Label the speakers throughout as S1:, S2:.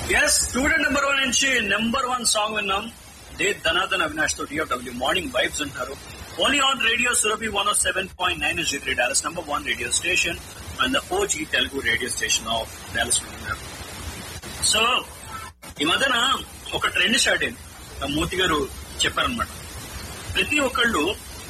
S1: Yes student number one నుంచి number one song విన్నాం దే ధనాధన్ అవినాష్ తో డిఓడబ్ల్యూ మార్నింగ్ వైబ్స్ అంటారు only on radio Surabhi one of seven point nine G three Dallas number one radio station and the OG Telugu radio station of Dallas so ఈ మధ్యన ఒక trend start అయింది ఆ మూర్తి గారు చెప్పారనమాట ప్రతి ఒక్కళ్ళు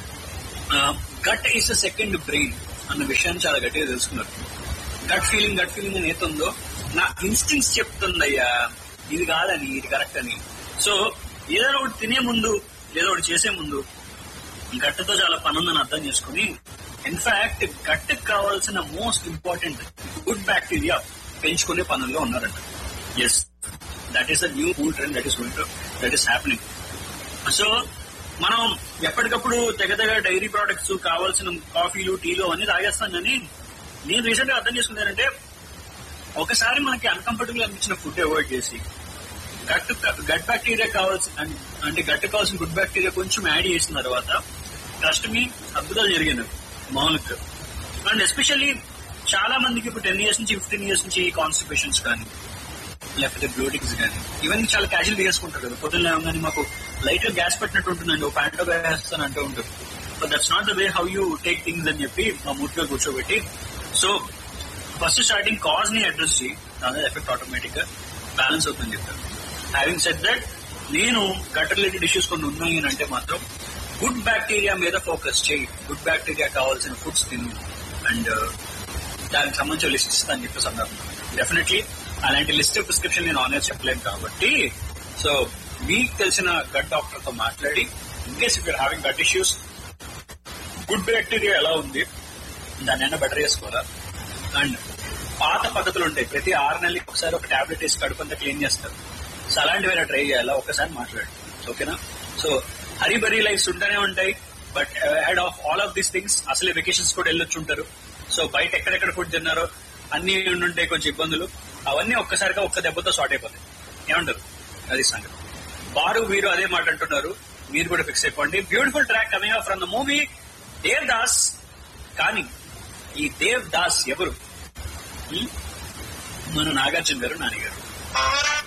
S1: gut is a second brain అన్న విషయాన్ని చాలా గట్టిగా తెలుసుకున్నారు గట్ ఫీలింగ్ గట్ ఫీలింగ్ అని ఏతుందో నా ఇన్స్టింగ్స్ చెప్తుందయ్యా ఇది కాదని ఇది కరెక్ట్ అని సో ఏదైనా ఒకటి తినే ముందు లేదా ఒకటి చేసే ముందు గట్టుతో చాలా పని ఉందని అర్థం చేసుకుని ఇన్ఫాక్ట్ గట్టుకు కావాల్సిన మోస్ట్ ఇంపార్టెంట్ గుడ్ బ్యాక్టీరియా పెంచుకునే పనుల్లో ఉన్నారంట yes that is a new cool trend that is that is happening so మనం ఎప్పటికప్పుడు తెగ తెగ డైరీ ప్రోడక్ట్స్ కావాల్సిన కాఫీలు టీలు అన్ని తాగేస్తాం కానీ నేను రీసెంట్ గా అర్థం చేసుకున్నానంటే ఒకసారి మనకి అన్కంఫర్టబుల్ అనిపించిన ఫుడ్ అవాయిడ్ చేసి గట్ గట్ బ్యాక్టీరియా కావాల్సిన అంటే గట్ కావాల్సిన గుడ్ బ్యాక్టీరియా కొంచెం యాడ్ చేసిన తర్వాత ట్రస్ట్ మీ అద్భుతాలు జరిగాయి మామూలుగా అండ్ ఎస్పెషల్లీ చాలా మందికి ఇప్పుడు టెన్ ఇయర్స్ నుంచి ఫిఫ్టీన్ ఇయర్స్ నుంచి కాన్స్టిపేషన్స్ కానీ లేకపోతే బ్లోటింగ్స్ కానీ ఇవన్నీ చాలా క్యాజువల్ చేసుకుంటారు కదా పొద్దున్న లేవగానే మాకు లైట్ గా గ్యాస్ పెట్టినట్టు ఉంటుందండి ఒక ప్యాంటో గ్యాస్ అని అంటూ ఉంటారు but that's not the way how you take things అని చెప్పి మా మూర్తిగా కూర్చోబెట్టి సో ఫస్ట్ స్టార్టింగ్ కాజ్ ని అడ్రస్ చేయి దాని ఎఫెక్ట్ ఆటోమేటిక్ గా బ్యాలెన్స్ అవుతుందని చెప్తారు హ్యావింగ్ సెట్ దట్ నేను గట్ రిలేటెడ్ ఇష్యూస్ కొన్ని ఉన్నాయి అని అంటే మాత్రం గుడ్ బ్యాక్టీరియా మీద ఫోకస్ చేయి గుడ్ బ్యాక్టీరియా కావాల్సిన ఫుడ్స్ తిను అండ్ దానికి సంబంధించిన లిస్ట్ ఇస్తాను చెప్పేసి అన్నారు డెఫినెట్లీ అలాంటి లిస్ట్ ప్రిస్క్రిప్షన్ నేను ఆన్లైన్ చెప్పలేను కాబట్టి సో మీకు తెలిసిన గట్ డాక్టర్ తో మాట్లాడి in case if your having gut issues good bacteria ఎలా ఉంది దాన్ని అయినా బెటర్ చేసుకోవాలా అండ్ పాత పద్ధతులు ఉంటాయి ప్రతి ఆరు నెలలకి ఒకసారి ఒక టాబ్లెట్ వేసి కడుపంతా క్లీన్ చేస్తారు సో అలాంటివైనా ట్రై చేయాలా ఒకసారి మాట్లాడండి ఓకేనా సో హరీ బరీ లైఫ్స్ ఉంటూనే ఉంటాయి but head of all of these things అసలే వెకేషన్స్ కూడా వెళ్ళొచ్చుంటారు సో బయట ఎక్కడెక్కడ ఫుడ్ తిన్నారో అన్ని ఉండుంటాయి కొంచెం ఇబ్బందులు అవన్నీ ఒక్కసారిగా ఒక్క దెబ్బతో సార్ట్ అయిపోతాయి ఏమంటారు అది సంగతి బారు వీరు అదే మాట అంటున్నారు మీరు కూడా ఫిక్స్ అయిపోండి beautiful track coming of from the movie Dev Das కానీ ఈ దేవ్ దాస్ ఎవరు హ్మ్? మన నాగార్జున గారు నాని గారు